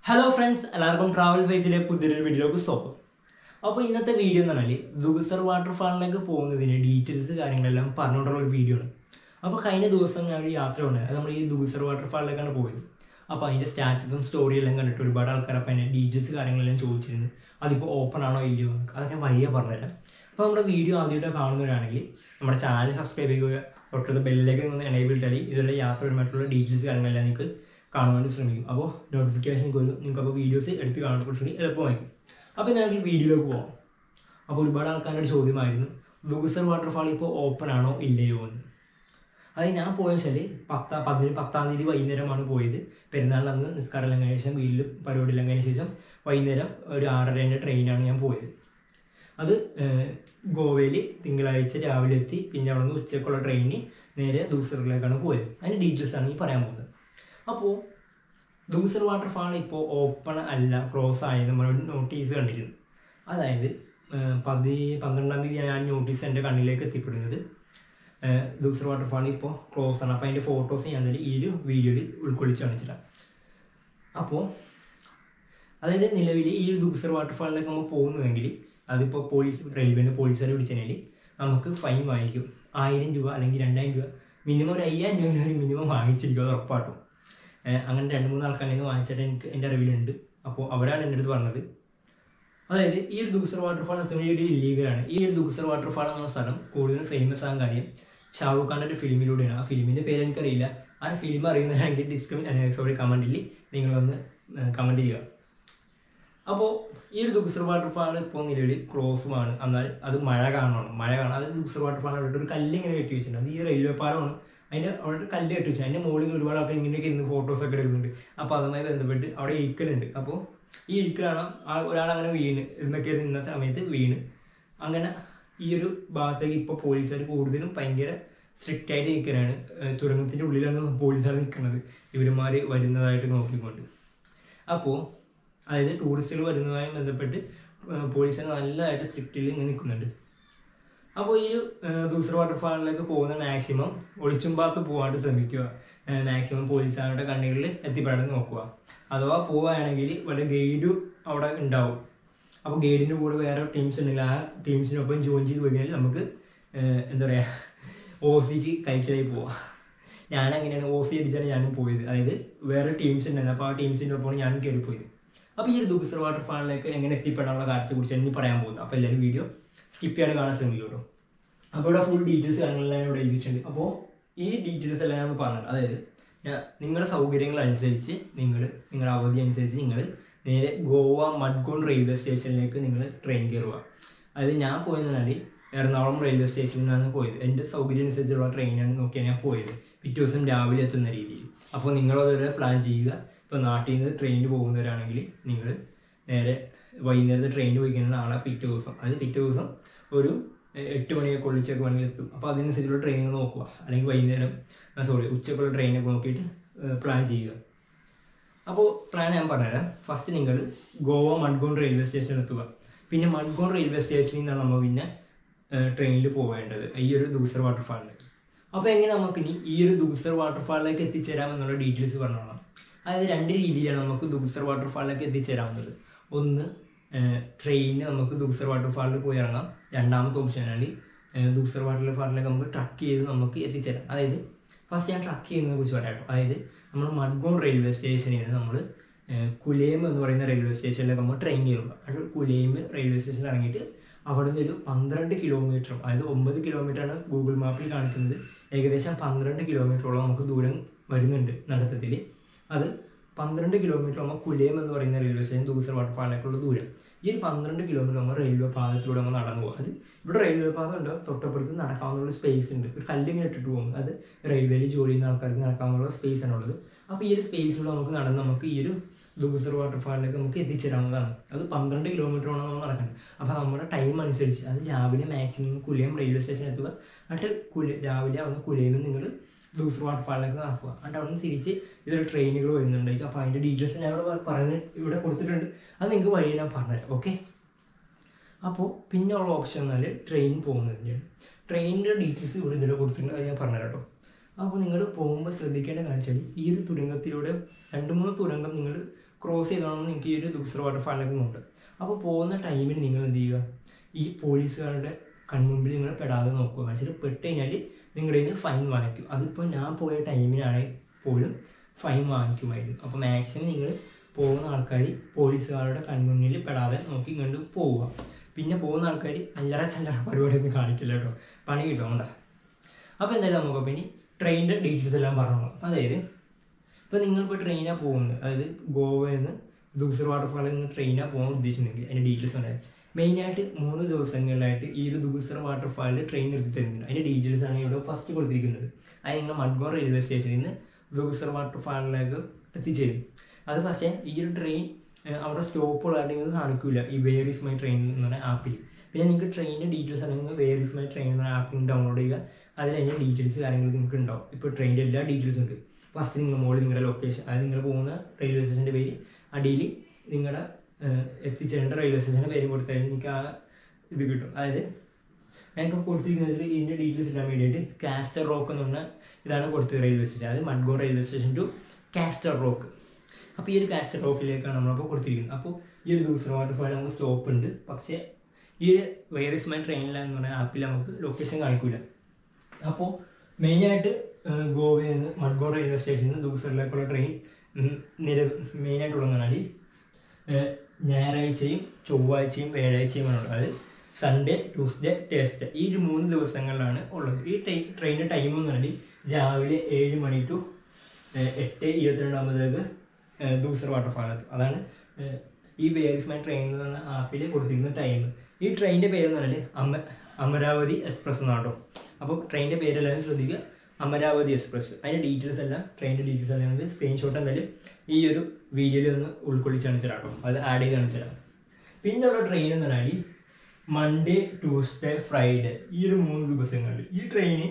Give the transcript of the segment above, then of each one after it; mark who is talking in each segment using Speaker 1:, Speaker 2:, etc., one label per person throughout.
Speaker 1: hello friends എല്ലാവർക്കും travel ഫേസിലെ പുതിയൊരു വീഡിയോക്ക് സ്വാഗതം അപ്പോൾ ഇന്നത്തെ വീഡിയോ എന്ന് പറഞ്ഞാൽ ദുഗസർ വാട്ടർഫാളിലേക്ക് പോകുന്നതിൻ്റെ ഡീറ്റെയിൽസ് കാര്യങ്ങളെല്ലാം പറഞ്ഞുകൊണ്ടുള്ള ഒരു വീഡിയോ ആണ് അപ്പോൾ കഴിഞ്ഞ ദിവസം ഞാൻ ഒരു യാത്ര ഉണ്ടായി അത് നമ്മൾ ഈ ദുഗസർ വാട്ടർഫാളിലേക്കാണ് പോയത് അപ്പോൾ അതിൻ്റെ സ്റ്റാറ്റസും സ്റ്റോറിയും എല്ലാം കണ്ടിട്ട് ഒരുപാട് ആൾക്കാർ അപ്പോൾ അതിൻ്റെ ഡീറ്റെയിൽസ് കാര്യങ്ങളെല്ലാം ചോദിച്ചിരുന്നു അതിപ്പോൾ ഓപ്പൺ ആണോ ഇല്ലയോ എന്നൊക്കെ അതൊക്കെ വഴിയെ പറഞ്ഞുതരാം അപ്പോൾ നമ്മുടെ വീഡിയോ ആദ്യമായിട്ട് കാണുന്നവരാണെങ്കിൽ നമ്മുടെ ചാനൽ സബ്സ്ക്രൈബ് ചെയ്യുക തൊട്ടത് ബെല്ലിലേക്ക് ഒന്ന് എനേബിൾ ഇട്ടാൽ ഇതിലുള്ള യാത്രപരമായിട്ടുള്ള ഡീറ്റെയിൽസ് കാര്യങ്ങളെല്ലാം നിങ്ങൾക്ക് കാണാൻ വേണ്ടി ശ്രമിക്കും അപ്പോൾ നോട്ടിഫിക്കേഷൻ വരും നിങ്ങൾക്ക് അപ്പോൾ വീഡിയോസ് എടുത്ത് കാണാൻ കുറച്ചുകൂടി എളുപ്പമായിരിക്കും അപ്പോൾ നമുക്ക് വീഡിയോയിലേക്ക് പോകാം അപ്പോൾ ഒരുപാട് ആൾക്കാരുടെ ചോദ്യമായിരുന്നു ദുഗസർ വാട്ടർഫാൾ ഇപ്പോൾ ഓപ്പൺ ആണോ ഇല്ലയോ എന്ന് അത് ഞാൻ പോയ വെച്ചാൽ പത്താം പതിന് പത്താം തീയതി വൈകുന്നേരമാണ് പോയത് പെരുന്നാളിന് അന്ന് നിസ്കാരം എല്ലാം കഴിഞ്ഞ ശേഷം വീട്ടിൽ പരിപാടി എല്ലാം കഴിഞ്ഞ ശേഷം വൈകുന്നേരം ഒരു ആറരേൻ്റെ ട്രെയിനാണ് ഞാൻ പോയത് അത് ഗോവയിൽ തിങ്കളാഴ്ച രാവിലെ എത്തി പിന്നെ അവിടെ നിന്ന് ഉച്ചക്കുള്ള ട്രെയിനിന് നേരെ ദൂസറിലേക്കാണ് പോയത് അതിൻ്റെ ഡീറ്റെയിൽസ് ആണ് ഈ പറയാൻ പോകുന്നത് അപ്പോൾ ദൂസർ വാട്ടർഫാൾ ഇപ്പോൾ ഓപ്പൺ അല്ല ക്ലോസ് ആയെന്ന് നമ്മളൊരു നോട്ടീസ് കണ്ടിരുന്നു അതായത് ഏഹ് പതി പന്ത്രണ്ടാം തീയതി ഞാൻ നോട്ടീസ് എൻ്റെ കണ്ണിലേക്ക് എത്തിപ്പെടുന്നത് ഏഹ് ദൂസർ വാട്ടർഫാൾ ഇപ്പോൾ ക്ലോസ് ആണ് അപ്പോൾ അതിൻ്റെ ഫോട്ടോസ് ഞാൻ തന്നെ ഈ ഒരു വീഡിയോയിൽ ഉൾക്കൊള്ളിച്ച് കാണിച്ചിട്ടാണ് അപ്പോൾ അതായത് നിലവിൽ ഈ ഒരു ദുഗ്സർ വാട്ടർഫാളിലേക്ക് നമ്മൾ പോകുന്നതെങ്കിൽ അതിപ്പോൾ പോലീസ് റെയിൽവേൻ്റെ പോലീസുകാരെ വിളിച്ചതിനാൽ നമുക്ക് ഫൈൻ വാങ്ങിക്കും ആയിരം രൂപ അല്ലെങ്കിൽ രണ്ടായിരം രൂപ മിനിമം ഒരു അയ്യായിരം രൂപ ഒരു മിനിമം വാങ്ങിച്ചിരിക്കും അത് ഉറപ്പായിട്ടും ഏഹ് അങ്ങനെ രണ്ട് മൂന്ന് ആൾക്കാരെ നിന്ന് വാങ്ങിച്ചിട്ട് എനിക്ക് എൻ്റെ അറിവിലുണ്ട് അപ്പോൾ അവരാണ് എൻ്റെ അടുത്ത് പറഞ്ഞത് അതായത് ഈ ഒരു ദുഗ്സർ വാട്ടർഫാൾ സത്യമായി ഒരു ഇല്ലീഗലാണ് ഈ ഒരു ദുഗ്സർ വാട്ടർഫാൾ എന്ന സ്ഥലം കൂടുതലും ഫേമസ് ആകാൻ കാര്യം ഷാറൂഖ് ഖാൻ്റെ ഒരു ഫിലിമിലൂടെയാണ് ആ ഫിലിമിൻ്റെ പേര് എനിക്കറിയില്ല ആ ഫിലിം അറിയുന്നതാണെങ്കിൽ ഡിസ്ക്രിപ്ഷൻ സോറി കമൻറ്റിൽ നിങ്ങളൊന്ന് കമൻറ്റ് ചെയ്യുക അപ്പോൾ ഈ ഒരു ദുഗ്സർ വാട്ടർഫാൾ ഇപ്പോൾ നിലവിൽ ക്ലോസുമാണ് എന്നാൽ അത് മഴ കാരണമാണ് മഴ കാരണം അത് ദുഗ്സർ വാട്ടർഫാൾ അവിടെ ഒരു കല്ല് ഇങ്ങനെ കെട്ടി വെച്ചിട്ടുണ്ട് അത് ഈ റെയിൽവേ പാലമാണ് അതിൻ്റെ അവിടെ ഒരു കല്ല് കെട്ടി വെച്ചത് അതിൻ്റെ മുകളിൽ ഒരുപാട് ആൾക്കാർ ഇങ്ങനെയൊക്കെ ഇന്ന് ഫോട്ടോസൊക്കെ എടുക്കുന്നുണ്ട് അപ്പോൾ അതുമായി ബന്ധപ്പെട്ട് അവിടെ ഇരിക്കലുണ്ട് അപ്പോൾ ഈ ഇരിക്കലാണ് ആ ഒരാൾ അങ്ങനെ വീണ് എന്നൊക്കെ നിന്ന സമയത്ത് വീണ് അങ്ങനെ ഈ ഒരു ഭാഗത്തേക്ക് ഇപ്പോൾ പോലീസുകാർ കൂടുതലും ഭയങ്കര സ്ട്രിക്റ്റ് ആയിട്ട് നിൽക്കലാണ് തുരങ്കത്തിൻ്റെ ഉള്ളിലാണ് പോലീസുകാർ നിൽക്കുന്നത് ഇവരുമാർ വരുന്നതായിട്ട് നോക്കിക്കൊണ്ട് അപ്പോൾ അതായത് ടൂറിസ്റ്റുകൾ വരുന്നതുമായി ബന്ധപ്പെട്ട് പോലീസുകാർ നല്ലതായിട്ട് സ്ട്രിക്റ്റിൽ ഇങ്ങനെ നിൽക്കുന്നുണ്ട് അപ്പോൾ ഈ ദൂസർ വാട്ടർഫാളിലേക്ക് പോകുന്ന മാക്സിമം ഒളിച്ചും പാത്ത് പോകാണ്ട് ശ്രമിക്കുക മാക്സിമം പോലീസുകാരുടെ കണ്ണുകളിൽ എത്തിപ്പെടാൻ നോക്കുക അഥവാ പോവുകയാണെങ്കിൽ വല്ല ഗൈഡ് അവിടെ ഉണ്ടാവും അപ്പോൾ ഗൈഡിൻ്റെ കൂടെ വേറെ ടീംസ് ഉണ്ടെങ്കിൽ ആ ടീംസിനൊപ്പം ജോയിൻ ചെയ്ത് പോയി കഴിഞ്ഞാൽ നമുക്ക് ഏഹ്, എന്താ പറയുക ഓഫിക്ക് കഴിച്ചതായി പോവാം ഞാൻ അങ്ങനെയാണ് ഓഫി അടിച്ചാണ് ഞാനും പോയത് അതായത് വേറെ ടീംസ് ഉണ്ടായിരുന്നു അപ്പോൾ ആ ടീംസിൻ്റെ ഒപ്പം ഞാനും കയറി പോയത് അപ്പോൾ ഈ ഒരു ദുഗ്സർ വാട്ടർഫാളിലേക്ക് എങ്ങനെ എത്തിപ്പെടാനുള്ള കാര്യത്തെക്കുറിച്ച് ഇനി പറയാൻ പോകുന്നത് അപ്പോൾ എല്ലാവരും വീഡിയോ സ്കിപ്പ് ചെയ്യാണ്ട് കാണാൻ ശ്രമിക്കും കേട്ടോ അപ്പോൾ ഇവിടെ ഫുൾ ഡീറ്റെയിൽസ് കാര്യങ്ങളെല്ലാം ഇവിടെ എഴുതിയിട്ടുണ്ട് അപ്പോൾ ഈ ഡീറ്റെയിൽസ് എല്ലാം ഞാൻ പറഞ്ഞത് അതായത് ഞാൻ നിങ്ങളുടെ സൗകര്യങ്ങൾ അനുസരിച്ച് നിങ്ങൾ നിങ്ങളുടെ അവധി അനുസരിച്ച് നിങ്ങൾ നേരെ ഗോവ മഡ്ഗോൺ റെയിൽവേ സ്റ്റേഷനിലേക്ക് നിങ്ങൾ ട്രെയിൻ കയറുക അതായത് ഞാൻ പോയെന്ന് പറഞ്ഞാൽ എറണാകുളം റെയിൽവേ സ്റ്റേഷനിൽ നിന്നാണ് പോയത് എൻ്റെ സൗകര്യം അനുസരിച്ചുള്ള ട്രെയിനാണ് നോക്കിയാണ് ഞാൻ പോയത് പിറ്റേ ദിവസം രാവിലെ എത്തുന്ന രീതിയിൽ അപ്പോൾ നിങ്ങളതുവരെ പ്ലാൻ ചെയ്യുക ഇപ്പോൾ നാട്ടിൽ നിന്ന് ട്രെയിനിൽ പോകുന്നവരാണെങ്കിൽ നിങ്ങൾ നേരെ വൈകുന്നേരത്തെ ട്രെയിനിൽ പോയി കഴിഞ്ഞാൽ നാളെ പിറ്റേ ദിവസം അത് പിറ്റേ ദിവസം ഒരു എ- എട്ട് മണിയൊക്കെ ഒളിച്ചൊക്കെ വേണമെങ്കിൽ എത്തും അപ്പോൾ അതിനനുസരിച്ചുള്ള ട്രെയിനിങ് നോക്കുക അല്ലെങ്കിൽ വൈകുന്നേരം സോറി ഉച്ചക്കുള്ള ട്രെയിനൊക്കെ നോക്കിയിട്ട് പ്ലാൻ ചെയ്യുക അപ്പോൾ പ്ലാൻ ഞാൻ പറഞ്ഞുതരാം ഫസ്റ്റ് നിങ്ങൾ ഗോവ മഡ്ഗോൺ റെയിൽവേ സ്റ്റേഷനിൽ എത്തുക പിന്നെ മഡ്ഗോൺ റെയിൽവേ സ്റ്റേഷനിൽ നിന്നാണ് നമ്മൾ പിന്നെ ട്രെയിനിൽ പോവേണ്ടത് ഈ ഒരു ദൂസർ വാട്ടർഫാളിലേക്ക് അപ്പോൾ എങ്ങനെ നമുക്ക് ഇനി ഈ ഒരു ദൂസർ വാട്ടർഫാളിലേക്ക് എത്തിച്ചേരാം എന്നുള്ള ഡീറ്റെയിൽസ് പറഞ്ഞോളാം അതായത് രണ്ട് രീതിയിലാണ് നമുക്ക് ദൂസർ വാട്ടർഫാളിലേക്ക് എത്തിച്ചേരാവുന്നത് ഒന്ന് ട്രെയിനിന് നമുക്ക് ദൂസർ വാട്ടർഫാളിൽ പോയി ഇറങ്ങാം രണ്ടാമത്തെ ഓപ്ഷനാണ് ദൂസർ വാട്ടർഫാളിലേക്ക് നമുക്ക് ട്രക്ക് ചെയ്ത് നമുക്ക് എത്തിച്ചേരാം അതായത് ഫസ്റ്റ് ഞാൻ ട്രക്ക് ചെയ്യുന്നതിനെ കുറിച്ച് പറയാം കേട്ടോ അതായത് നമ്മൾ മഡ്ഗോൺ റെയിൽവേ സ്റ്റേഷനിൽ നിന്ന് നമ്മൾ കുലേം എന്ന് പറയുന്ന റെയിൽവേ സ്റ്റേഷനിലേക്ക് നമ്മൾ ട്രെയിൻ കയറുക അത് കുലേം റെയിൽവേ സ്റ്റേഷനിൽ ഇറങ്ങിയിട്ട് അവിടെ നിന്ന് ഒരു പന്ത്രണ്ട് കിലോമീറ്ററും അതായത് ഒമ്പത് കിലോമീറ്ററാണ് ഗൂഗിൾ മാപ്പിൽ കാണിക്കുന്നത് ഏകദേശം പന്ത്രണ്ട് കിലോമീറ്ററോളം നമുക്ക് ദൂരം വരുന്നുണ്ട് നടത്തത്തിൽ അത് പന്ത്രണ്ട് കിലോമീറ്റർ നമ്മൾ കുലേം എന്ന് പറയുന്ന റെയിൽവേ സ്റ്റേഷൻ ദൂസർ വാട്ടർഫാളിലേക്കുള്ള ദൂരം ഈ ഒരു പന്ത്രണ്ട് കിലോമീറ്റർ നമ്മൾ റെയിൽവേ പാതത്തിലൂടെ നമ്മൾ നടന്നു പോകും അത് ഇവിടെ റെയിൽവേ പാത ഉണ്ട് തൊട്ടപ്പുറത്ത് നടക്കാവുന്ന ഒരു സ്പേസ് ഉണ്ട് ഒരു കല്ലിങ്ങനെ ഇട്ടിട്ട് പോകും അത് റെയിൽവേയിൽ ജോലി ചെയ്യുന്ന ആൾക്കാർക്ക് നടക്കാവുന്ന സ്പേസ് ആണുള്ളത് അപ്പോൾ ഈ ഒരു സ്പേസിലൂടെ നമുക്ക് നടന്ന് നമുക്ക് ഈ ഒരു ദൂസർ വാട്ടർഫാളിലേക്ക് നമുക്ക് എത്തിച്ചേരാവുന്നതാണ് അത് പന്ത്രണ്ട് കിലോമീറ്ററാണ് നമ്മൾ നടക്കുന്നത് അപ്പോൾ നമ്മുടെ ടൈം അനുസരിച്ച് അത് രാവിലെ മാക്സിമം കുലയം റെയിൽവേ സ്റ്റേഷൻ എത്തുക എന്നിട്ട് കുല രാവിലെ അവിടെ കുലയിൽ നിന്ന് നിങ്ങൾ ദൂസർ വാട്ടർഫാളിലേക്ക് നടക്കുക എന്നിട്ട് അവിടെ നിന്ന് തിരിച്ച് ഇതൊരു ട്രെയിനുകൾ വരുന്നുണ്ടായിരിക്കും അപ്പോൾ അതിൻ്റെ ഡീറ്റെയിൽസ് ഞാൻ ഇവിടെ പറഞ്ഞ് ഇവിടെ കൊടുത്തിട്ടുണ്ട് അത് നിങ്ങൾക്ക് വഴി ഞാൻ പറഞ്ഞുതരാം ഓക്കെ അപ്പോൾ പിന്നെ ഉള്ള ഓപ്ഷൻ എന്നാൽ ട്രെയിൻ പോകുന്നതിൻ്റെയാണ് ട്രെയിനിൻ്റെ ഡീറ്റെയിൽസ് ഇവിടെ ഇതിൽ കൊടുത്തിട്ടുണ്ട് അത് ഞാൻ പറഞ്ഞുതരാം കേട്ടോ അപ്പോൾ നിങ്ങൾ പോകുമ്പോൾ ശ്രദ്ധിക്കേണ്ട കാണിച്ചാൽ ഈ ഒരു തുരങ്കത്തിലൂടെ രണ്ട് മൂന്ന് തുരങ്കം നിങ്ങൾ ക്രോസ് ചെയ്തോണം നിങ്ങൾക്ക് ഈ ഒരു ദുഗ്സർ വാട്ടർഫാളിലേക്ക് ഉണ്ട് അപ്പോൾ പോകുന്ന ടൈമിൽ നിങ്ങൾ എന്ത് ചെയ്യുക ഈ പോലീസുകാരുടെ കൺമുമ്പിൽ നിങ്ങൾ പെടാതെ നോക്കുക വെച്ചിട്ട് പെട്ട് കഴിഞ്ഞാൽ നിങ്ങളുടെ കയ്യിൽ നിന്ന് ഫൈൻ വാങ്ങിക്കും അതിപ്പോൾ ഞാൻ പോയ ടൈമിനാണെങ്കിൽ പോലും ഫൈൻ വാങ്ങിക്കുമായിരുന്നു അപ്പോൾ മാക്സിമം നിങ്ങൾ പോകുന്ന ആൾക്കാർ പോലീസുകാരുടെ കൺമുന്നിൽ പെടാതെ നോക്കി ഇങ്ങോട്ട് പോവുക പിന്നെ പോകുന്ന ആൾക്കാർ അല്ലറ ചല്ലറ പരിപാടിയൊന്നും കാണിക്കില്ല കേട്ടോ പണി കിട്ടും കൊണ്ടാ അപ്പോൾ എന്തായാലും നമുക്ക് അപ്പോൾ ഇനി ട്രെയിനിൻ്റെ ഡീറ്റെയിൽസ് എല്ലാം പറഞ്ഞു അതായത് ഇപ്പോൾ നിങ്ങളിപ്പോൾ ട്രെയിനാണ് പോകുന്നത് അതായത് ഗോവയിൽ നിന്ന് ദൂസർ വാട്ടർഫാളിൽ നിന്ന് ട്രെയിനാണ് പോകാൻ ഉദ്ദേശിക്കുന്നുണ്ടെങ്കിൽ അതിൻ്റെ ഡീറ്റെയിൽസ് ഉണ്ടായി മെയിനായിട്ട് മൂന്ന് ദിവസങ്ങളിലായിട്ട് ഈ ഒരു ദൂസർ വാട്ടർഫാളിൽ ട്രെയിൻ നിർത്തി തരുന്നുണ്ട് അതിൻ്റെ ഡീറ്റെയിൽസ് ആണ് ഇവിടെ ഫസ്റ്റ് കൊടുത്തിരിക്കുന്നത് അത് നിങ്ങൾ മഡ്ഗോൺ റെയിൽവേ സ്റ്റേഷനിൽ നിന്ന് ദൂസർ വാട്ടർഫാളിലേക്ക് എത്തിച്ചേരും അത് പക്ഷേ ഈ ഒരു ട്രെയിൻ അവിടെ സ്റ്റോപ്പുകളായിട്ട് നിങ്ങൾക്ക് കാണിക്കില്ല ഈ വേർ ഇസ് മൈ ട്രെയിൻ എന്ന് പറഞ്ഞ ആപ്പിൽ പിന്നെ നിങ്ങൾക്ക് ട്രെയിനിൻ്റെ ഡീറ്റെയിൽസ് അല്ലെങ്കിൽ വേർ ഇസ് മൈ ട്രെയിൻ എന്ന ആപ്പിൽ ഡൗൺലോഡ് ചെയ്യുക അതിൽ അതിൻ്റെ ഡീറ്റെയിൽസ് കാര്യങ്ങൾ നിങ്ങൾക്ക് ഉണ്ടാവും ഇപ്പോൾ ട്രെയിനിൻ്റെ എല്ലാ ഡീറ്റെയിൽസും ഉണ്ട് ഫസ്റ്റ് നിങ്ങൾ മുകളിൽ നിങ്ങളുടെ ലൊക്കേഷൻ അതായത് നിങ്ങൾ പോകുന്ന റെയിൽവേ സ്റ്റേഷൻ്റെ പേര് അടിയിൽ നിങ്ങളുടെ എത്തിച്ചേരേണ്ട റെയിൽവേ സ്റ്റേഷൻ്റെ പേര് കൊടുത്താൽ നിങ്ങൾക്ക് ആ ഇത് കിട്ടും അതായത് ഞാനിപ്പോൾ കൊടുത്തിരിക്കുന്നത് ഇതിൻ്റെ ഡീറ്റെയിൽസ് ഇടാൻ വേണ്ടിയിട്ട് കാസ്റ്റർ റോക്ക് എന്ന് പറഞ്ഞ ഇതാണ് കൊടുത്തത് റെയിൽവേ സ്റ്റേഷൻ അതായത് Madgaon railway station to Castle Rock അപ്പോൾ ഈ ഒരു കാസ്റ്റർ റോക്കിലേക്കാണ് നമ്മളപ്പോൾ കൊടുത്തിരിക്കുന്നത് അപ്പോൾ ഈ ഒരു ദിവസം വാട്ടർഫാൾ നമുക്ക് സ്റ്റോപ്പ് ഉണ്ട് പക്ഷേ ഈ ഒരു വൈറസ് മൈ ട്രെയിനിലാന്ന് പറഞ്ഞ ആപ്പിൽ നമുക്ക് ലൊക്കേഷൻ കാണിക്കില്ല അപ്പോൾ മെയിനായിട്ട് ഗോവയിൽ നിന്ന് മഡ്ഗോ റെയിൽവേ സ്റ്റേഷനിൽ നിന്ന് ദൂസറിലേക്കുള്ള ട്രെയിൻ നിര മെയിനായിട്ട് തുടങ്ങുന്നതാണ് ഞായറാഴ്ചയും ചൊവ്വാഴ്ചയും വ്യാഴാഴ്ചയുമാണ് ഉള്ളത് അത് സൺഡേ ട്യൂസ്ഡേ ടേസ്ഡേ ഈ ഒരു മൂന്ന് ദിവസങ്ങളിലാണ് ഉള്ളത് ഈ ട്രെയിൻ ട്രെയിനിൻ്റെ ടൈം എന്ന് പറഞ്ഞാൽ രാവിലെ ഏഴ് മണി ടു എട്ട് ഇരുപത്തിരണ്ടാകുമ്പോഴത്തേക്ക് ദൂസർ വാട്ടർഫാൾ എത്തും അതാണ് ഏഹ്, ഈ ബേരിസ് മൈ ട്രെയിൻ എന്ന് പറഞ്ഞ ആപ്പിൽ കൊടുത്തിരിക്കുന്ന ടൈം ഈ ട്രെയിനിൻ്റെ പേര് എന്ന് പറഞ്ഞാൽ അമ അമരാവതി എക്സ്പ്രസ് എന്നാണ് കേട്ടോ അപ്പോൾ ട്രെയിനിൻ്റെ പേരെല്ലാവരും ശ്രദ്ധിക്കുക അമരാവതി എക്സ്പ്രസ് അതിൻ്റെ ഡീറ്റെയിൽസ് എല്ലാം ട്രെയിനിൻ്റെ ഡീറ്റെയിൽസ് എല്ലാം നമുക്ക് സ്ക്രീൻഷോട്ട് എന്തായാലും ഈ ഒരു വീഡിയോയിൽ ഒന്ന് ഉൾക്കൊള്ളിച്ച് കാണിച്ചു തരാം കേട്ടോ അത് ആഡ് ചെയ്ത് കാണിച്ചു തരാം പിന്നെയുള്ള ട്രെയിൻ എന്ന് പറഞ്ഞാൽ മൺഡേ ട്യൂസ്ഡേ ഫ്രൈഡേ ഈ ഒരു മൂന്ന് ദിവസങ്ങളിൽ ഈ ട്രെയിന്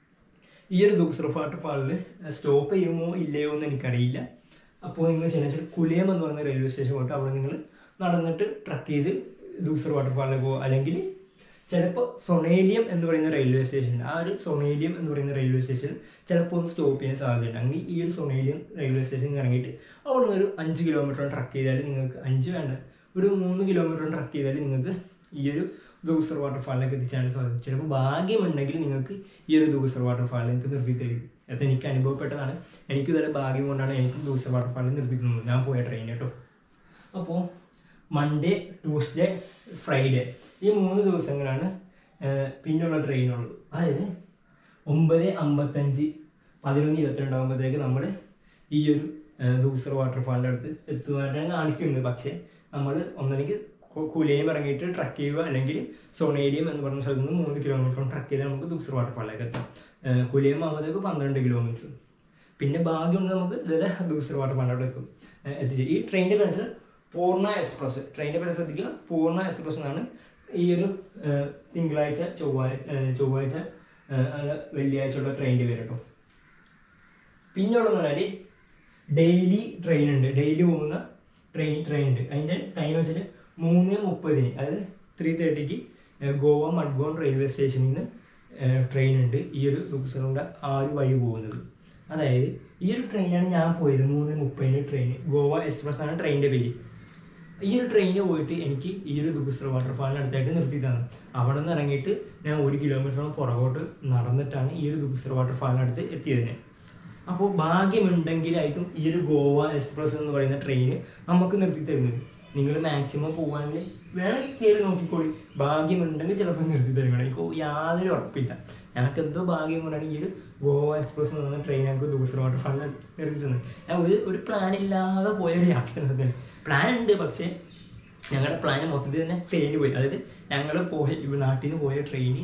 Speaker 1: ഈ ഒരു ദൂസർ വാട്ടർഫാളിൽ സ്റ്റോപ്പ് ചെയ്യുമോ ഇല്ലയോ എന്ന് എനിക്കറിയില്ല അപ്പോൾ നിങ്ങൾ ചെയ്യുന്ന കുലിയം എന്ന് പറയുന്ന റെയിൽവേ സ്റ്റേഷൻ പോയിട്ട് അവിടെ നിങ്ങൾ നടന്നിട്ട് ട്രക്ക് ചെയ്ത് ദൂസർ വാട്ടർഫാളിലേക്ക് പോകുക അല്ലെങ്കിൽ ചിലപ്പോൾ സൊണേലിയം എന്ന് പറയുന്ന റെയിൽവേ സ്റ്റേഷൻ ആ ഒരു സൊണേലിയം എന്ന് പറയുന്ന റെയിൽവേ സ്റ്റേഷൻ ചിലപ്പോൾ ഒന്ന് സ്റ്റോപ്പ് ചെയ്യാൻ സാധ്യതയുണ്ട് അങ്ങനെ ഈ ഒരു സൊണേലിയം റെയിൽവേ സ്റ്റേഷനിൽ ഇറങ്ങിയിട്ട് അവിടെ നിന്ന് ഒരു അഞ്ച് കിലോമീറ്റർ ട്രക്ക് ചെയ്താൽ നിങ്ങൾക്ക് അഞ്ച് വേണ്ട ഒരു മൂന്ന് കിലോമീറ്റർ ട്രക്ക് ചെയ്താൽ നിങ്ങൾക്ക് ഈ ഒരു ദൂസർ വാട്ടർഫാളിലേക്ക് എത്തിച്ചാൽ സാധിക്കും ചിലപ്പോൾ ഭാഗ്യമുണ്ടെങ്കിൽ നിങ്ങൾക്ക് ഈ ഒരു ദൂസർ വാട്ടർഫാളിൽ നിങ്ങൾക്ക് നിർത്തി തരും അത് എനിക്ക് അനുഭവപ്പെട്ടതാണ് എനിക്ക് ഇതുവരെ ഭാഗ്യം കൊണ്ടാണ് എനിക്ക് ദൂസർ വാട്ടർഫാളിൽ നിർത്തിക്കുന്നത് ഞാൻ പോയ ട്രെയിൻ കേട്ടോ അപ്പോൾ മൺഡേ ട്യൂസ്ഡേ ഫ്രൈഡേ ഈ മൂന്ന് ദിവസങ്ങളാണ് ഏഹ്, പിന്നെയുള്ള ട്രെയിനുള്ളത് അതായത് ഒമ്പത് അമ്പത്തഞ്ച് പതിനൊന്ന് ഇരുപത്തിരണ്ടാകുമ്പോഴത്തേക്ക് നമ്മൾ ഈ ഒരു ഏഹ്, ദൂസർ വാട്ടർഫാളിൻ്റെ അടുത്ത് എത്തുന്നതായിട്ടാണ് കാണിക്കുന്നത് പക്ഷേ നമ്മൾ ഒന്നെങ്കിൽ കുലയും ഇറങ്ങിയിട്ട് ട്രക്ക് ചെയ്യുക അല്ലെങ്കിൽ സോണേലിയം എന്ന് പറഞ്ഞ സ്ഥലത്ത് നിന്ന് മൂന്ന് കിലോമീറ്റർ ട്രക്ക് ചെയ്താൽ നമുക്ക് ദൂസർ വാട്ടർഫാളിലേക്ക് എത്താം ഏഹ്, കുലയും ആകുമ്പോഴത്തേക്ക് പന്ത്രണ്ട് കിലോമീറ്റർ പിന്നെ ഭാഗ്യമുണ്ട് നമുക്ക് ഇതുവരെ ദൂസർ വാട്ടർഫാളിൻ്റെ എത്തും ഏഹ്, എത്തിച്ച് ഈ ട്രെയിനിൻ്റെ പേര് പൂർണ്ണ എക്സ്പ്രസ് ട്രെയിനിൻ്റെ പേര് ശ്രദ്ധിക്കുക പൂർണ്ണ എക്സ്പ്രസ് എന്നാണ് ഈ ഒരു ഏഹ്, തിങ്കളാഴ്ച ചൊവ്വാഴ്ച ഏഹ്, ചൊവ്വാഴ്ച ഏഹ്, അല്ല വെള്ളിയാഴ്ചയുള്ള ട്രെയിനിൻ്റെ പേര് കേട്ടോ പിന്നെ ഉള്ളതെന്ന് പറഞ്ഞാൽ ഡെയിലി ട്രെയിൻ ഉണ്ട് ഡെയിലി പോകുന്ന ട്രെയിൻ ട്രെയിൻ ഉണ്ട് അതിൻ്റെ ടൈം വെച്ചിട്ട് മൂന്ന് മുപ്പതിന് അതായത് ത്രീ തേർട്ടിക്ക് ഗോവ മഡ്ഗോൺ റെയിൽവേ സ്റ്റേഷനിൽ നിന്ന് ട്രെയിൻ ഉണ്ട് ഈ ഒരു ദുഃഖസ്ഥലങ്ങളുടെ ആ ഒരു വഴി പോകുന്നത് അതായത് ഈ ഒരു ട്രെയിനാണ് ഞാൻ പോയത് മൂന്ന് മുപ്പതിന് ട്രെയിൻ ഗോവ എക്സ്പ്രസ് ആണ് ട്രെയിനിൻ്റെ പേര് ഈ ഒരു ട്രെയിനിൽ പോയിട്ട് എനിക്ക് ഈ ഒരു ദുഃഖസ്ഥല വാട്ടർഫാളിന് അടുത്തായിട്ട് നിർത്തി തന്നു അവിടെ നിന്ന് ഇറങ്ങിയിട്ട് ഞാൻ ഒരു കിലോമീറ്ററോളം പുറകോട്ട് നടന്നിട്ടാണ് ഈ ഒരു ദുഃഖസ്ഥല വാട്ടർഫാളിന് അടുത്ത് എത്തിയതിന് അപ്പോൾ ഭാഗ്യമുണ്ടെങ്കിലായിരിക്കും ഈ ഒരു ഗോവ എക്സ്പ്രസ് എന്ന് പറയുന്ന ട്രെയിൻ നമുക്ക് നിർത്തി തരുന്നത് നിങ്ങൾ മാക്സിമം പോകാണെങ്കിൽ വേണമെങ്കിൽ കയറി നോക്കിക്കോളി ഭാഗ്യമുണ്ടെങ്കിൽ ചിലപ്പോൾ നിർത്തി തരും എനിക്ക് യാതൊരു ഉറപ്പില്ല ഞങ്ങൾക്ക് എന്തോ ഭാഗ്യം കൊണ്ടാണ് ഈ ഒരു ഗോവ എക്സ്പ്രസ് എന്ന് പറയുന്ന ട്രെയിൻ ഞങ്ങൾക്ക് ദൂസർ വാട്ടർഫാളിൽ നിർത്തി തന്നത് ഞാൻ ഒരു ഒരു പ്ലാൻ ഇല്ലാതെ പോയ ഒരു യാത്ര പ്ലാൻ ഉണ്ട് പക്ഷേ ഞങ്ങളുടെ പ്ലാൻ മൊത്തത്തിൽ തന്നെ തേഞ്ഞു പോയി അതായത് ഞങ്ങൾ പോയ ഇവിടെ നാട്ടിൽ നിന്ന് പോയ ട്രെയിന്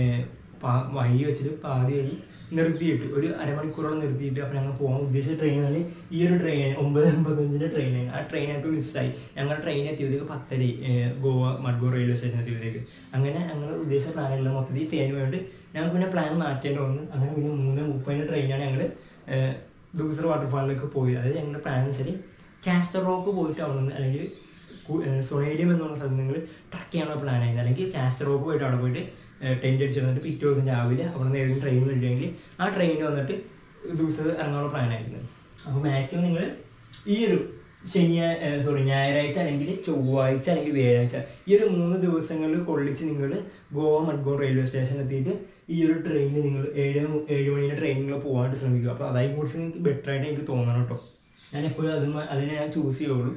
Speaker 1: വഴി വെച്ചിട്ട് പാതി വഴി നിർത്തിയിട്ട് ഒരു അരമണിക്കൂറോളം നിർത്തിയിട്ട് അപ്പോൾ ഞങ്ങൾ പോകാൻ ഉദ്ദേശിച്ച ട്രെയിനാണ് ഈ ഒരു ട്രെയിൻ ഒമ്പത് അമ്പത്തഞ്ചിൻ്റെ ട്രെയിനാണ് ആ ട്രെയിൻ ഞങ്ങൾക്ക് മിസ്സായി ഞങ്ങൾ ട്രെയിൻ എത്തിയപ്പോഴത്തേക്ക് പത്തര ഏഹ്, ഗോവ മഡ്ഗോ റെയിൽവേ സ്റ്റേഷൻ എത്തിയപ്പോഴത്തേക്ക് അങ്ങനെ ഞങ്ങൾ ഉദ്ദേശിച്ച പ്ലാനെല്ലാം മൊത്തത്തിൽ തേഞ്ഞു പോയിട്ട് ഞങ്ങൾക്ക് പിന്നെ പ്ലാൻ മാറ്റേണ്ടി വന്നു അങ്ങനെ പിന്നെ മൂന്ന് മുപ്പതിൻ്റെ ട്രെയിനാണ് ഞങ്ങൾ ദൂസർ വാട്ടർഫാളിലേക്ക് പോയത് അതായത് ഞങ്ങളുടെ പ്ലാൻ വെച്ചാൽ കാസ്റ്റർ റോക്ക് പോയിട്ട് അവിടെ നിന്ന് അല്ലെങ്കിൽ കു- ഏഹ് സൊണേലിയം എന്ന് പറഞ്ഞ സ്ഥലത്ത് നിങ്ങൾ ട്രക്ക് ചെയ്യാനുള്ള പ്ലാൻ ആയിരുന്നു അല്ലെങ്കിൽ കാസ്റ്റർ റോക്ക് പോയിട്ട് അവിടെ പോയിട്ട് ടെൻറ്റ് അടിച്ച് വന്നിട്ട് പിറ്റേ ദിവസം രാവിലെ അവിടെ നിന്ന് ഏതെങ്കിലും ട്രെയിൻ വരികയെങ്കിൽ ആ ട്രെയിനിൽ വന്നിട്ട് ദിവസം ഇറങ്ങാനുള്ള പ്ലാൻ ആയിരുന്നു അപ്പോൾ മാക്സിമം നിങ്ങൾ ഈ ഒരു ശനിയാഴ്ച സോറി ഞായറാഴ്ച അല്ലെങ്കിൽ ചൊവ്വാഴ്ച അല്ലെങ്കിൽ വ്യാഴാഴ്ച ഈ ഒരു മൂന്ന് ദിവസങ്ങളിൽ കൊള്ളിച്ച് നിങ്ങൾ ഗോവ മഡ്ഗോൺ റെയിൽവേ സ്റ്റേഷൻ എത്തിയിട്ട് ഈ ഒരു ട്രെയിനിൽ നിങ്ങൾ ഏഴ് മു- ഏഴ് മണിയുടെ ട്രെയിനിൽ പോകാനായിട്ട് ശ്രമിക്കുക അപ്പോൾ അതായി കുറച്ച് നിങ്ങൾക്ക് ബെറ്റർ ആയിട്ട് എനിക്ക് തോന്നണം കേട്ടോ ഞാൻ എപ്പോഴും അത് അതിനെ ഞാൻ ചൂസ് ചെയ്യുള്ളൂ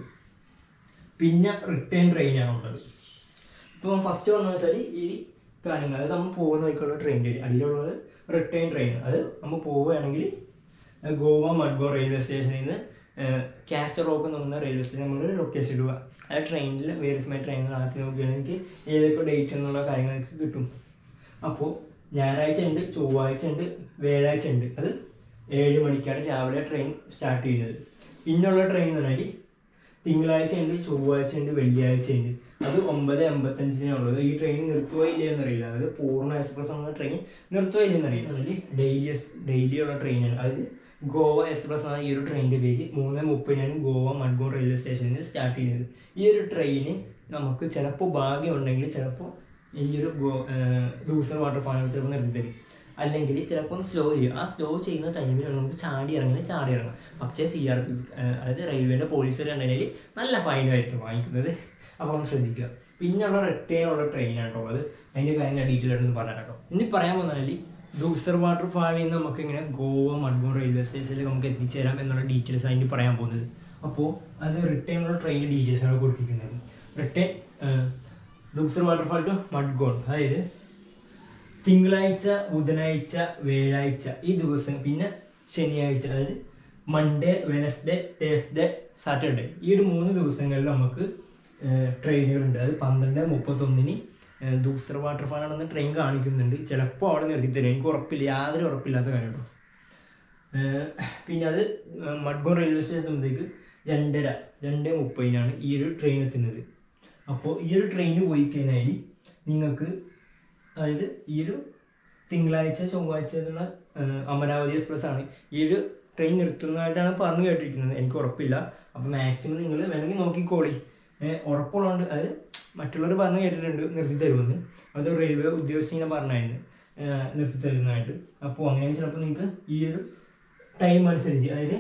Speaker 1: പിന്നെ റിട്ടേൺ ട്രെയിനാണ് ഉള്ളത് ഇപ്പോൾ ഫസ്റ്റ് വന്നു വെച്ചാൽ ഈ കാര്യങ്ങൾ അതായത് നമ്മൾ പോകുന്ന വഴിക്കുള്ള ട്രെയിൻ അതിലുള്ളത് റിട്ടേൺ ട്രെയിൻ അത് നമ്മൾ പോവുകയാണെങ്കിൽ ഏഹ് ഗോവ മഡ്ഗോ റെയിൽവേ സ്റ്റേഷനിൽ നിന്ന് കാസ്റ്റർ റോക്ക് എന്ന് പറയുന്ന റെയിൽവേ സ്റ്റേഷൻ നമ്മൾ ലൊക്കേഷൻ ഇടുക ആ ട്രെയിനിൽ വേരിയസ് മൈ ട്രെയിനിൽ ആക്കി നോക്കുകയാണെങ്കിൽ ഏതൊക്കെ ഡേറ്റ് എന്നുള്ള കാര്യങ്ങൾക്ക് കിട്ടും അപ്പോൾ ഞായറാഴ്ച ഉണ്ട് ചൊവ്വാഴ്ച ഉണ്ട് വ്യാഴാഴ്ച ഉണ്ട് അത് ഏഴ് മണിക്കാണ് രാവിലെ ട്രെയിൻ സ്റ്റാർട്ട് ചെയ്യുന്നത് പിന്നുള്ള ട്രെയിൻ എന്ന് പറഞ്ഞാൽ തിങ്കളാഴ്ച ഉണ്ട് ചൊവ്വാഴ്ച ഉണ്ട് വെള്ളിയാഴ്ച ഉണ്ട് അത് ഒമ്പത് എൺപത്തഞ്ചിനുള്ളത് ഈ ട്രെയിൻ നിർത്തുകയോ ഇല്ല എന്നറിയില്ല അതായത് പൂർണ്ണ എക്സ്പ്രസ് എന്ന ട്രെയിൻ നിർത്തുകയോ ഇല്ല എന്നറിയില്ല അതിൽ ഡെയിലി ഡെയിലി ഉള്ള ട്രെയിനാണ് അതായത് ഗോവ എക്സ്പ്രസ് ആണ് ഈ ഒരു ട്രെയിനിൻ്റെ പേര് മൂന്ന് മുപ്പതിനാണ് ഗോവ മഡ്ഗോൺ റെയിൽവേ സ്റ്റേഷനിൽ നിന്ന് സ്റ്റാർട്ട് ചെയ്യുന്നത് ഈ ഒരു ട്രെയിന് നമുക്ക് ചിലപ്പോൾ ഭാഗ്യമുണ്ടെങ്കിൽ ചിലപ്പോൾ ഈ ഒരു ഗോ ദൂസർ വാട്ടർഫാൾ ചിലപ്പോൾ നിർത്തി തരും അല്ലെങ്കിൽ ചിലപ്പോൾ ഒന്ന് സ്ലോ ചെയ്യും ആ സ്ലോ ചെയ്യുന്ന ടൈമിലാണ് നമുക്ക് ചാടി ഇറങ്ങി ചാടി ഇറങ്ങാം പക്ഷേ സി ആർ പി അതായത് റെയിൽവേൻ്റെ പോലീസുകാർ ഉണ്ടെങ്കിൽ നല്ല ഫൈനായിരിക്കും വാങ്ങിക്കുന്നത് അപ്പോൾ ഒന്ന് ശ്രദ്ധിക്കുക പിന്നെയുള്ള റിട്ടേൺ ഉള്ള ട്രെയിനാണ് കേട്ടോ അത് അതിൻ്റെ കാര്യങ്ങൾ ഡീറ്റെയിൽ ആയിട്ടൊന്ന് പറയാം കേട്ടോ ഇനി പറയാൻ പോകുന്നതിൽ ദൂസർ വാട്ടർഫാളിൽ നിന്ന് നമുക്ക് ഇങ്ങനെ ഗോവ മഡ്ഗോൺ റെയിൽവേ സ്റ്റേഷനിൽ നമുക്ക് എത്തിച്ചേരാം എന്നുള്ള ഡീറ്റെയിൽസ് അതിന് പറയാൻ പോകുന്നത് അപ്പോൾ അത് റിട്ടേൺ ഉള്ള ട്രെയിനിൻ്റെ ഡീറ്റെയിൽസ് ആണ് കൊടുത്തിരിക്കുന്നത് റിട്ടേൺ ദൂസർ വാട്ടർഫാൾ ടു മഡ്ഗോൺ അതായത് തിങ്കളാഴ്ച ബുധനാഴ്ച വ്യാഴാഴ്ച ഈ ദിവസം പിന്നെ ശനിയാഴ്ച അതായത് മൺഡേ വെനസ്ഡേ തേഴ്സ്ഡേ സാറ്റർഡേ ഈ ഒരു മൂന്ന് ദിവസങ്ങളിൽ നമുക്ക് ട്രെയിനുകളുണ്ട് അത് പന്ത്രണ്ട് മുപ്പത്തൊന്നിന് ദൂസർ വാട്ടർഫാൾ ആണെന്ന് ട്രെയിൻ കാണിക്കുന്നുണ്ട് ചിലപ്പോൾ അവിടെ നിർത്തി തരും എനിക്ക് ഉറപ്പില്ല യാതൊരു ഉറപ്പില്ലാത്ത കാര്യം കേട്ടോ ഏഹ് പിന്നെ അത് മഡ്ഗോൺ റെയിൽവേ സ്റ്റേഷൻ എത്തുമ്പോഴത്തേക്ക് രണ്ടര രണ്ട് മുപ്പതിനാണ് ഈ ഒരു ട്രെയിൻ എത്തുന്നത് അപ്പോൾ ഈ ഒരു ട്രെയിൻ പോയി കഴിഞ്ഞാൽ നിങ്ങൾക്ക് അതായത് ഈ ഒരു തിങ്കളാഴ്ച ചൊവ്വാഴ്ച എന്നുള്ള ഏഹ്, അമരാവതി എക്സ്പ്രസ് ആണ് ഈ ഒരു ട്രെയിൻ നിർത്തുന്നതായിട്ടാണ് പറഞ്ഞു കേട്ടിരിക്കുന്നത് എനിക്ക് ഉറപ്പില്ല അപ്പോൾ മാക്സിമം നിങ്ങൾ വേണമെങ്കിൽ നോക്കിക്കോളി ഏഹ്, ഉറപ്പുള്ളതുകൊണ്ട് അത് മറ്റുള്ളവർ പറഞ്ഞു കേട്ടിട്ടുണ്ട് നിർത്തി തരുമെന്ന് അത് റെയിൽവേ ഉദ്യോഗസ്ഥ ഇങ്ങനെ പറഞ്ഞായിരുന്നു ഏഹ്, നിർത്തി തരുന്നതായിട്ട് അപ്പോൾ അങ്ങനെ ചിലപ്പോൾ നിങ്ങൾക്ക് ഈ ഒരു ടൈം അനുസരിച്ച് അതായത്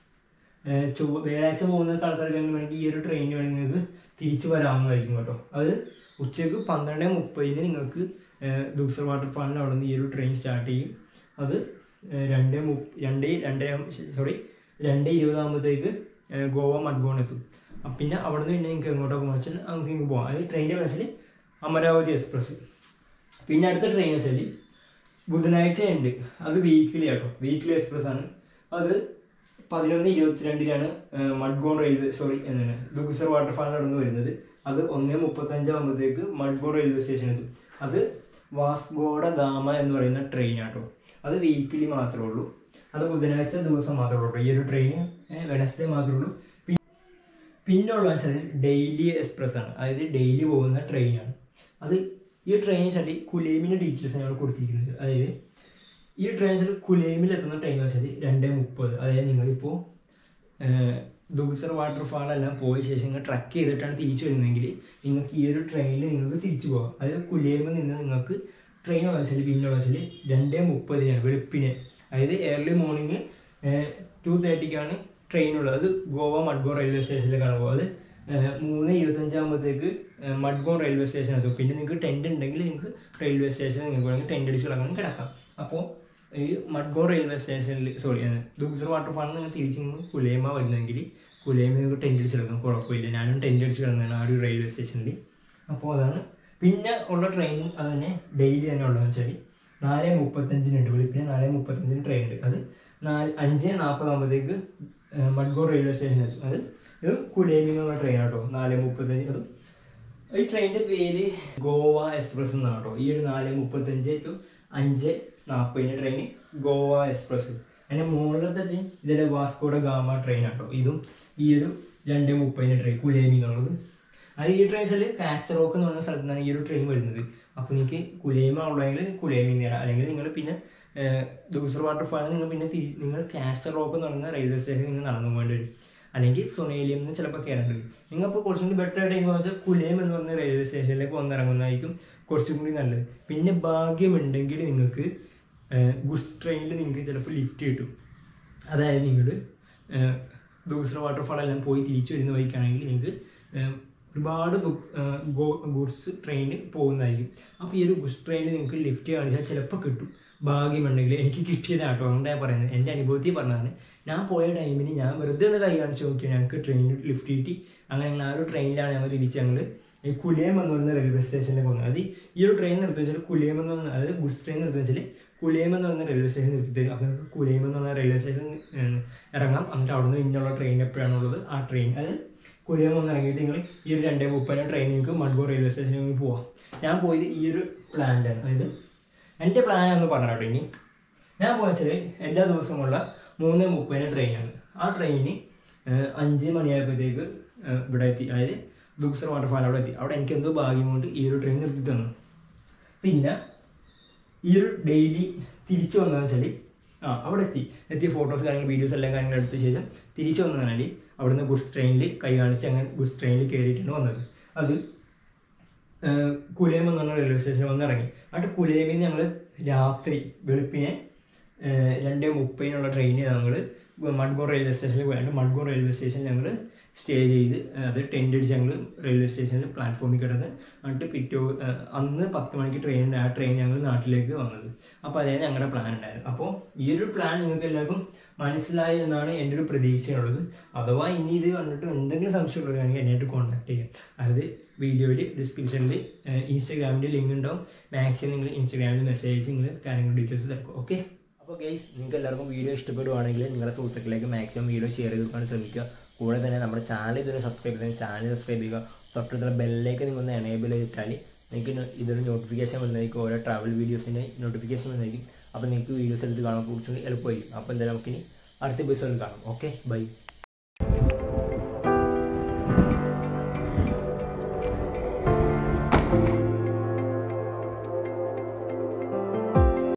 Speaker 1: ഏഹ് ചൊവ്വ വ്യാഴാഴ്ച പോകുന്ന ആൾക്കാർക്ക് വേണമെങ്കിൽ ഈ ഒരു ട്രെയിനിന് വേണമെങ്കിൽ നിങ്ങൾക്ക് തിരിച്ചു വരാവുന്നതായിരിക്കും കേട്ടോ അത് ഉച്ചയ്ക്ക് പന്ത്രണ്ട് മുപ്പതിന് നിങ്ങൾക്ക് ഏഹ് ദൂസർ വാട്ടർഫാളിൻ്റെ അവിടെ നിന്ന് ഈ ഒരു ട്രെയിൻ സ്റ്റാർട്ട് ചെയ്യും അത് ഏഹ് രണ്ട് മു രണ്ട് രണ്ട് സോറി രണ്ട് ഇരുപതാകുമ്പോഴത്തേക്ക് ഏഹ് ഗോവ മഡ്ഗോൺ എത്തും അപ്പം പിന്നെ അവിടെ നിന്ന് പിന്നെ നിങ്ങൾക്ക് എങ്ങോട്ടാ പോകുക വെച്ചാൽ നമുക്ക് നിങ്ങൾക്ക് പോകാം അത് ട്രെയിനിൻ്റെ വെച്ചാൽ അമരാവതി എക്സ്പ്രസ് പിന്നെ അടുത്ത ട്രെയിൻ വെച്ചാൽ ബുധനാഴ്ച ഉണ്ട് അത് വീക്ക്ലി ആട്ടോ വീക്ക്ലി എക്സ്പ്രസ് ആണ് അത് പതിനൊന്ന് ഇരുപത്തിരണ്ടിനാണ് മഡ്ഗോൺ റെയിൽവേ സോറി എന്താണ് ദുഗ്സർ വാട്ടർഫാൾ നടന്ന് വരുന്നത് അത് ഒന്ന് മുപ്പത്തഞ്ചാകുമ്പോഴത്തേക്ക് മഡ്ഗോൺ റെയിൽവേ സ്റ്റേഷൻ എത്തും അത് വാസ്കോഡ ഗാമ എന്ന് പറയുന്ന ട്രെയിൻ ആട്ടോ അത് വീക്കിലി മാത്രമേ ഉള്ളൂ അത് ബുധനാഴ്ച ദിവസം മാത്രമേ ഉള്ളൂ ഈ ഒരു ട്രെയിൻ വെനസ്ഡേ മാത്രമേ ഉള്ളൂ പി- പിന്നെയുള്ള വെച്ചാൽ ഡെയിലി എക്സ്പ്രസ് ആണ് അതായത് ഡെയിലി പോകുന്ന ട്രെയിനാണ് അത് ഈ ട്രെയിൻ വെച്ചാൽ കുലേമിൻ്റെ ഡീറ്റെയിൽസ് ആണ് കൊടുത്തിരിക്കുന്നത് അതായത് ഈ ട്രെയിൻ വെച്ചാൽ കുലേമിൽ എത്തുന്ന ട്രെയിൻ വെച്ചാൽ രണ്ട് മുപ്പത് അതായത് നിങ്ങളിപ്പോൾ ദുഗ്സർ വാട്ടർഫാൾ എല്ലാം പോയ ശേഷം നിങ്ങൾ ട്രക്ക് ചെയ്തിട്ടാണ് തിരിച്ചു വരുന്നതെങ്കിൽ നിങ്ങൾക്ക് ഈ ഒരു ട്രെയിനിൽ നിങ്ങൾക്ക് തിരിച്ചു പോകാം അതായത് കുലേമിൽ നിന്ന് നിങ്ങൾക്ക് ട്രെയിൻ വെച്ചാൽ പിന്നെ വെച്ചാൽ രണ്ട് മുപ്പതിനാണ് വെളുപ്പിന് അതായത് ഏർലി മോർണിംഗ് ടു തേർട്ടിക്കാണ് ട്രെയിൻ ഉള്ളത് അത് ഗോവ മഡ്ഗോ റെയിൽവേ സ്റ്റേഷനിലേക്കാണ് പോകുക അത് ഏഹ് മൂന്ന് ഇരുപത്തഞ്ചാകുമ്പോഴത്തേക്ക് മഡ്ഗോൺ റെയിൽവേ സ്റ്റേഷൻ എത്തും പിന്നെ നിങ്ങൾക്ക് ടെൻറ്റ് ഉണ്ടെങ്കിൽ നിങ്ങൾക്ക് റെയിൽവേ സ്റ്റേഷനിൽ നിങ്ങൾക്ക് വേണമെങ്കിൽ ടെൻറ്റ് അടിച്ച് കിടക്കണം കിടക്കാം അപ്പോൾ ഈ മഡ്ഗോൺ റെയിൽവേ സ്റ്റേഷനിൽ സോറി ദുഗ്സർ വാട്ടർഫാളിൽ നിങ്ങൾ തിരിച്ച് നിങ്ങൾ കുലേമ വരുന്നെങ്കിൽ കുലേമ നിങ്ങൾക്ക് ടെൻറ്റ് അടിച്ച് കിടക്കാം കുഴപ്പമില്ല ഞാനും ടെൻറ്റ് അടിച്ച് കിടന്നതാണ് ആ ഒരു റെയിൽവേ സ്റ്റേഷനിൽ അപ്പോൾ അതാണ് പിന്നെ ഉള്ള ട്രെയിൻ അത് തന്നെ ഡെയിലി തന്നെ ഉള്ളതെന്ന് വെച്ചാൽ നാല് മുപ്പത്തഞ്ചിനുണ്ട് വെളുപ്പിന് നാല് മുപ്പത്തഞ്ചിന് ട്രെയിൻ ഉണ്ട് അത് നാല് അഞ്ച് നാൽപ്പതാകുമ്പോഴത്തേക്ക് മഡ്ഗോൺ റെയിൽവേ സ്റ്റേഷൻ എത്തും അത് ഇത് കുലേമി എന്നുള്ള ട്രെയിൻ ആട്ടോ നാല് മുപ്പത്തഞ്ച് അത് ഈ ട്രെയിനിൻ്റെ പേര് ഗോവ എക്സ്പ്രസ് എന്നാണ് കേട്ടോ ഈ ഒരു നാല് മുപ്പത്തഞ്ച് ടു അഞ്ച് നാൽപ്പതിന് ട്രെയിൻ ഗോവ എക്സ്പ്രസ് അതിൻ്റെ മുകളിലത്തെ ട്രെയിൻ ഇതിൻ്റെ വാസ്കോഡ ഗാമ ട്രെയിൻ ആട്ടോ ഇതും ഈ ഒരു രണ്ട് മുപ്പതിന് ട്രെയിൻ കുലേമി എന്നുള്ളത് അത് ഈ ട്രെയിൻ വെച്ചാൽ കാസ്റ്ററോക്ക് എന്ന് പറയുന്ന സ്ഥലത്താണ് ഈ ഒരു ട്രെയിൻ വരുന്നത് അപ്പോൾ നിങ്ങൾക്ക് കുലേമ ഉള്ളതെങ്കിൽ കുലേമി നേരം അല്ലെങ്കിൽ നിങ്ങൾ പിന്നെ ദൂസർ വാട്ടർഫാളിൽ നിങ്ങൾ പിന്നെ തിരി നിങ്ങൾ കാസ്റ്റർ റോക്ക് എന്ന് പറയുന്ന റെയിൽവേ സ്റ്റേഷനിൽ നിങ്ങൾ നടന്നു പോകേണ്ടി വരും അല്ലെങ്കിൽ സൊനേലിയം എന്ന് ചിലപ്പോൾ കയറേണ്ടി വരും നിങ്ങൾ അപ്പോൾ കുറച്ചും കൂടി ബെറ്റർ ആയിട്ട് എനിക്ക് വെച്ചാൽ കുലേം എന്ന് പറഞ്ഞ റെയിൽവേ സ്റ്റേഷനിലേക്ക് വന്നിറങ്ങുന്നതായിരിക്കും കുറച്ചും കൂടി നല്ലത് പിന്നെ ഭാഗ്യമുണ്ടെങ്കിൽ നിങ്ങൾക്ക് ഗുഡ്സ് ട്രെയിനിൽ നിങ്ങൾക്ക് ചിലപ്പോൾ ലിഫ്റ്റ് കിട്ടും അതായത് നിങ്ങൾ ദൂസറ വാട്ടർഫാൾ എല്ലാം പോയി തിരിച്ചു വരുന്ന വഴിക്കാണെങ്കിൽ നിങ്ങൾക്ക് ഏം, ഒരുപാട് ഗുഡ്സ് ട്രെയിൻ പോകുന്നതായിരിക്കും അപ്പോൾ ഈ ഒരു ഗുഡ്സ് ട്രെയിനിൽ നിങ്ങൾക്ക് ലിഫ്റ്റ് കാണിച്ചാൽ ചിലപ്പോൾ കിട്ടും ഭാഗ്യമുണ്ടെങ്കിൽ എനിക്ക് കിട്ടിയതാട്ടോ അതുകൊണ്ടാണ് പറയുന്നത് എൻ്റെ അനുഭവത്തിൽ പറഞ്ഞതാണ് ഞാൻ പോയ ടൈമിന് ഞാൻ വെറുതെ ഒന്ന് കൈ കാണിച്ച് നോക്കി ഞങ്ങൾക്ക് ട്രെയിനിൽ ലിഫ്റ്റ് കിട്ടി അങ്ങനെ ഞങ്ങൾ ആ ഒരു ട്രെയിനിലാണ് ഞങ്ങൾ തിരിച്ച് ഞങ്ങൾ ഈ കുലിയം എന്ന് പറയുന്ന റെയിൽവേ സ്റ്റേഷനിലേക്ക് പോകുന്നത് അത് ഈ ഒരു ട്രെയിൻ നിർത്തി വെച്ചാൽ കുലിയം എന്ന് പറഞ്ഞ അതായത് ഗുഡ്സ് ട്രെയിൻ നിർത്തി വെച്ചാൽ കുലിയം എന്ന് പറയുന്ന റെയിൽവേ സ്റ്റേഷൻ നിർത്തി തരും അപ്പോൾ നിങ്ങൾക്ക് കുലിയം എന്ന് പറഞ്ഞ റെയിൽവേ സ്റ്റേഷൻ ഇറങ്ങാം എന്നിട്ട് അവിടെ നിന്ന് പിന്നുള്ള ട്രെയിൻ എപ്പോഴാണുള്ളത് ആ ട്രെയിൻ അത് കുലിയം വന്ന് ഇറങ്ങിയിട്ട് നിങ്ങൾ ഈ ഒരു രണ്ടേ മുപ്പതിന് ട്രെയിൻ നിങ്ങൾക്ക് മഡ്ഗോർ റെയിൽവേ സ്റ്റേഷനിൽ പോവാം ഞാൻ പോയത് ഈ ഒരു പ്ലാനിലാണ് അതായത് എൻ്റെ പ്ലാനാണെന്ന് പറഞ്ഞോ ഇനി ഞാൻ പോയെച്ചാൽ എല്ലാ ദിവസമുള്ള മൂന്ന് മുപ്പതിന് ട്രെയിനാണ് ആ ട്രെയിന് അഞ്ച് മണിയായപ്പോഴത്തേക്ക് ഏഹ്, ഇവിടെ എത്തി അതായത് ദുക്സർ വാട്ടർഫാൾ അവിടെ എത്തി അവിടെ എനിക്ക് എന്തോ ഭാഗ്യം കൊണ്ട് ഈ ഒരു ട്രെയിൻ നിർത്തി തന്നു പിന്നെ ഈ ഒരു ഡെയിലി തിരിച്ചു വന്നതെന്ന് വെച്ചാൽ ആ അവിടെ എത്തി എത്തിയ ഫോട്ടോസ് കാര്യങ്ങൾ വീഡിയോസ് എല്ലാം കാര്യങ്ങൾ എടുത്ത ശേഷം തിരിച്ചു വന്നതെന്നാൽ അവിടുന്ന് ബുസ് ട്രെയിനിൽ കൈ കാണിച്ച് അങ്ങനെ ബുസ് ട്രെയിനിൽ കയറിയിട്ടാണ് വന്നത് അത് കുലേം എന്ന് പറഞ്ഞ റെയിൽവേ സ്റ്റേഷനിൽ വന്ന് ഇറങ്ങി എന്നിട്ട് കുലേമിൽ ഞങ്ങൾ രാത്രി വെളുപ്പിനെ ഏഹ് രണ്ട് മുപ്പതിനുള്ള ട്രെയിനിൽ ഞങ്ങൾ മഡ്ഗോർ റെയിൽവേ സ്റ്റേഷനിൽ പോയിട്ട് മഡ്ഗോർ റെയിൽവേ സ്റ്റേഷനിൽ ഞങ്ങൾ സ്റ്റേ ചെയ്ത് ഏഹ് അത് ടെൻ്റ് അടിച്ച് ഞങ്ങൾ റെയിൽവേ സ്റ്റേഷനിൽ പ്ലാറ്റ്ഫോമിൽ കിടന്ന് എന്നിട്ട് പിറ്റോ ഏഹ് അന്ന് പത്ത് മണിക്ക് ട്രെയിൻ ആ ട്രെയിൻ ഞങ്ങൾ നാട്ടിലേക്ക് വന്നത് അപ്പോൾ അതായത് ഞങ്ങളുടെ പ്ലാൻ ഉണ്ടായിരുന്നു അപ്പോൾ ഈ ഒരു പ്ലാൻ നിങ്ങൾക്ക് എല്ലാവർക്കും മനസ്സിലായി എന്നാണ് എൻ്റെ ഒരു പ്രതീക്ഷയുള്ളത് അഥവാ ഇനി ഇത് കണ്ടിട്ട് എന്തെങ്കിലും സംശയമുള്ളവരാണെങ്കിൽ എന്നെയായിട്ട് കോൺടാക്ട് ചെയ്യാം അതായത് വീഡിയോയിൽ ഡിസ്ക്രിപ്ഷനിൽ ഇൻസ്റ്റാഗ്രാമിൻ്റെ ലിങ്ക് ഉണ്ടാവും മാക്സിമം നിങ്ങൾ ഇൻസ്റ്റാഗ്രാമിൽ മെസ്സേജ് അയച്ച് നിങ്ങൾ കാര്യങ്ങൾ ഡീറ്റെയിൽസ് തിരക്കും ഓക്കെ അപ്പോൾ ഗൈസ് നിങ്ങൾക്ക് എല്ലാവർക്കും വീഡിയോ ഇഷ്ടപ്പെടുവാണെങ്കിൽ നിങ്ങളുടെ സുഹൃത്തുക്കളിലേക്ക് മാക്സിമം വീഡിയോ ഷെയർ ചെയ്ത് കൊടുക്കാൻ ശ്രമിക്കുക കൂടെ തന്നെ നമ്മുടെ ചാനൽ ഇതുവരെ സബ്സ്ക്രൈബ് ചെയ്താൽ ചാനൽ സബ്സ്ക്രൈബ് ചെയ്യുക തൊട്ടടുത്തുള്ള ബെല്ലേക്ക് നിങ്ങൾ ഒന്ന് എനേബിൾ ചെയ്തിട്ടാൽ നിങ്ങൾക്ക് നോ- ഇതൊരു നോട്ടിഫിക്കേഷൻ വന്നതായിരിക്കും ഓരോ ട്രാവൽ വീഡിയോസിൻ്റെ നോട്ടിഫിക്കേഷൻ വന്നതായിരിക്കും അപ്പോൾ നിങ്ങൾക്ക് വീഡിയോസ് എടുത്ത് കാണാൻ കുറച്ചുകൂടി എളുപ്പമായിരിക്കും അപ്പോൾ എന്തായാലും നമുക്കിനി അടുത്ത എപ്പിസോഡിൽ കാണാം ഓക്കെ ബൈ